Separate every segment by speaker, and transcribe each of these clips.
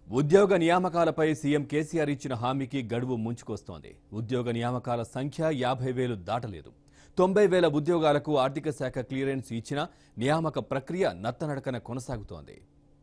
Speaker 1: ఉద్యోగ నియామకాలపై సీఎం కేసీఆర్ ఇచ్చిన హామీకి గడువు ముంచుకొస్తోంది ఉద్యోగ నియామకాల సంఖ్య యాభై వేలు దాటలేదు తొంభై వేల ఉద్యోగాలకు ఆర్థిక శాఖ క్లియరెన్స్ ఇచ్చినా నియామక ప్రక్రియ నత్తనడకన కొనసాగుతోంది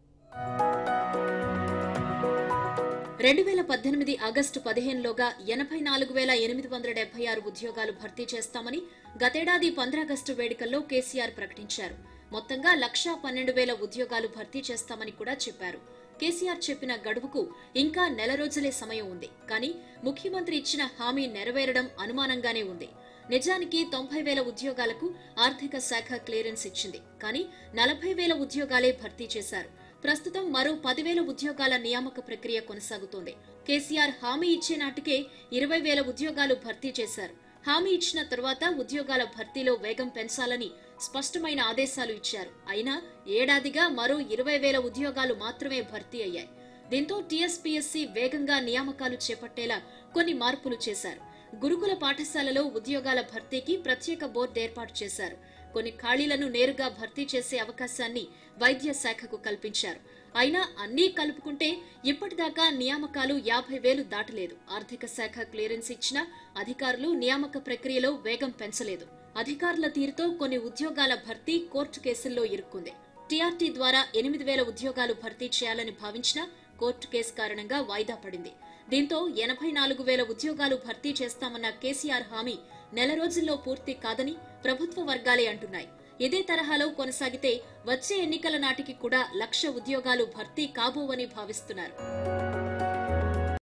Speaker 2: రెండు వేల పద్దెనిమిది ఆగస్టు పదిహేనులోగా ఎనభై నాలుగు వేల ఎనిమిది వందల డెబ్బై ఆరు ఉద్యోగాలు భర్తీ చేస్తామని గతేడాది పంద్రాగస్టు వేడుకల్లో కేసీఆర్ ప్రకటించారు మొత్తంగా లక్షా పన్నెండు వేల ఉద్యోగాలు భర్తీ చేస్తామని కూడా చెప్పారు కేసీఆర్ చెప్పిన గడువుకు ఇంకా నెల రోజులే సమయం ఉంది కానీ ముఖ్యమంత్రి ఇచ్చిన హామీ నెరవేరడం అనుమానంగానే ఉంది నిజానికి తొంభై వేల ఉద్యోగాలకు ఆర్థిక శాఖ క్లియరెన్స్ ఇచ్చింది కానీ నలభై వేల ఉద్యోగాలే భర్తీ చేశారు ప్రస్తుతం మరో పదివేల ఉద్యోగాల నియామక ప్రక్రియ కొనసాగుతోంది కేసీఆర్ హామీ ఇచ్చే నాటికే ఇరవై వేల ఉద్యోగాలు భర్తీ చేశారు హామీ ఇచ్చిన తర్వాత ఉద్యోగాల భర్తీలో వేగం పెంచాలని స్పష్టమైన ఆదేశాలు ఇచ్చారు అయినా ఏడాదిగా మరో ఇరవై వేల ఉద్యోగాలు మాత్రమే భర్తీ అయ్యాయి దీంతో టీఎస్పీఎస్సీ వేగంగా నియామకాలు చేపట్టేలా కొన్ని మార్పులు చేశారు గురుకుల పాఠశాలలో ఉద్యోగాల భర్తీకి ప్రత్యేక బోర్డు ఏర్పాటు చేశారు కొన్ని ఖాళీలను నేరుగా భర్తీ చేసే అవకాశాన్ని వైద్య శాఖకు కల్పించారు అయినా అన్నీ కలుపుకుంటే ఇప్పటిదాకా నియామకాలు యాభై వేలు దాటలేదు ఆర్థిక శాఖ క్లియరెన్స్ ఇచ్చినా అధికారులు నియామక ప్రక్రియలో వేగం పెంచలేదు అధికారుల తీరుతో కొన్ని ఉద్యోగాల భర్తీ కోర్టు కేసుల్లో ఇరుక్కుంది టీఆర్టీ ద్వారా ఎనిమిది వేల ఉద్యోగాలు భర్తీ చేయాలని భావించినా కోర్టు కేసు కారణంగా వాయిదా పడింది దీంతో ఎనభై నాలుగు వేల ఉద్యోగాలు భర్తీ చేస్తామన్న కేసీఆర్ హామీ నెల రోజుల్లో పూర్తి కాదని ప్రభుత్వ వర్గాలే అంటున్నాయి ఇదే తరహాలో కొనసాగితే వచ్చే ఎన్నికల నాటికి కూడా లక్ష ఉద్యోగాలు భర్తీ కాబోవని భావిస్తున్నారు